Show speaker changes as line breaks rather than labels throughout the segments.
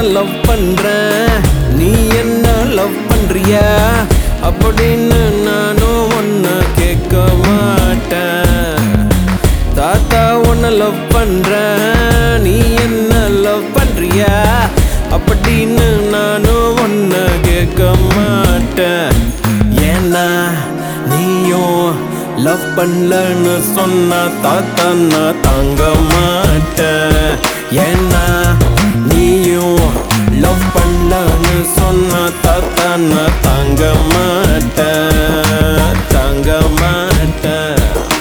உன்னை லவ் பண்றேன் நீ என்ன லவ் பண்றியா அப்படின்னு நானும் உன்னை கேட்க மாட்டேன் தாத்தா உன்னை லவ் பண்றேன் நீ என்ன லவ் பண்றியா அப்படின்னு நானும் உன்னை கேட்க மாட்டேன் ஏன்னா நீயும் லவ் பண்ணலன்னு சொன்னா தாத்தா நான் தாங்க மாட்டேன் ஏன்னா நீயும் லவ் பண்ணலன்னு சொன்னா தாத்தா நான் தாங்க மாட்டேன் தாங்க மாட்டேன்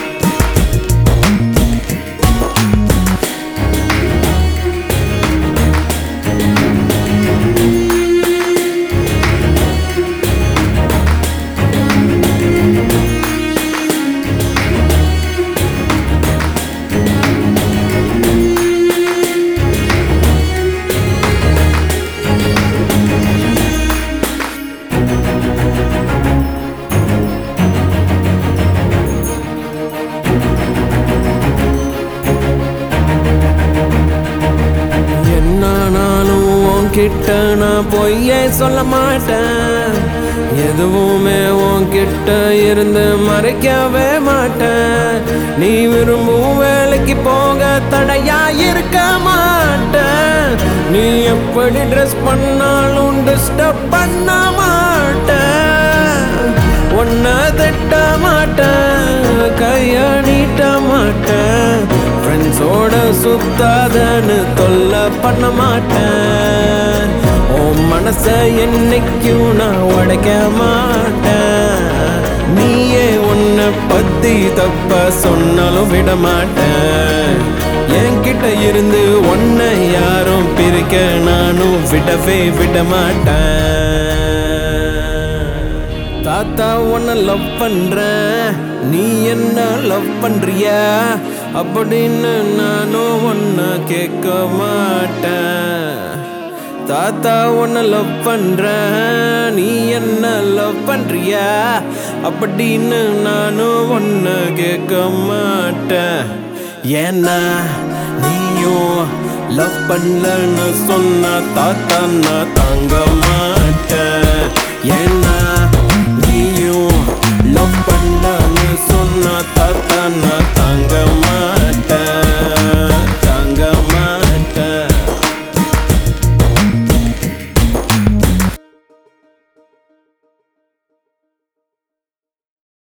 என்னானாலும் உன்கிட்ட நான் பொய்யே சொல்ல மாட்டேன் எதுவுமே உன்கிட்ட இருந்து மறைக்கவே மாட்டேன் நீ விரும்பும் வேலைக்கு போக தடையா இருக்க மாட்டேன் நீ எப்படி ட்ரெஸ் பண்ணாலும் டிஸ்டர்ப் பண்ண மாட்டேன் உன்னை திட்ட மாட்டேன் கைய நீட்ட மாட்டேன் ஃப்ரெண்ட்ஸோட சுத்தாதன்னு தொல்லை பண்ண மாட்டேன் உன் மனச என்னைக்கும் நான் உடைக்க மாட்டேன் நீயே உன்னை பத்தி தப்ப சொன்னாலும் விட மாட்டேன் என்கிட்ட இருந்து உன்னை யாரும் பிரிக்க நானும் விடவே விட மாட்டேன் தாத்தா உன்னை லவ் பண்றேன் நீ என்ன லவ் பண்றியா அப்படின்னு நானும் உன்னை கேட்க மாட்டேன் தாத்தா உன்னை லவ் பண்றேன் நீ என்ன லவ் பண்றியா அப்படின்னு நானும் உன்னை கேட்க மாட்டேன் ஏன்னா நீயும் லவ் பண்ணலன்னு சொன்னா தாத்தா நான் தாங்க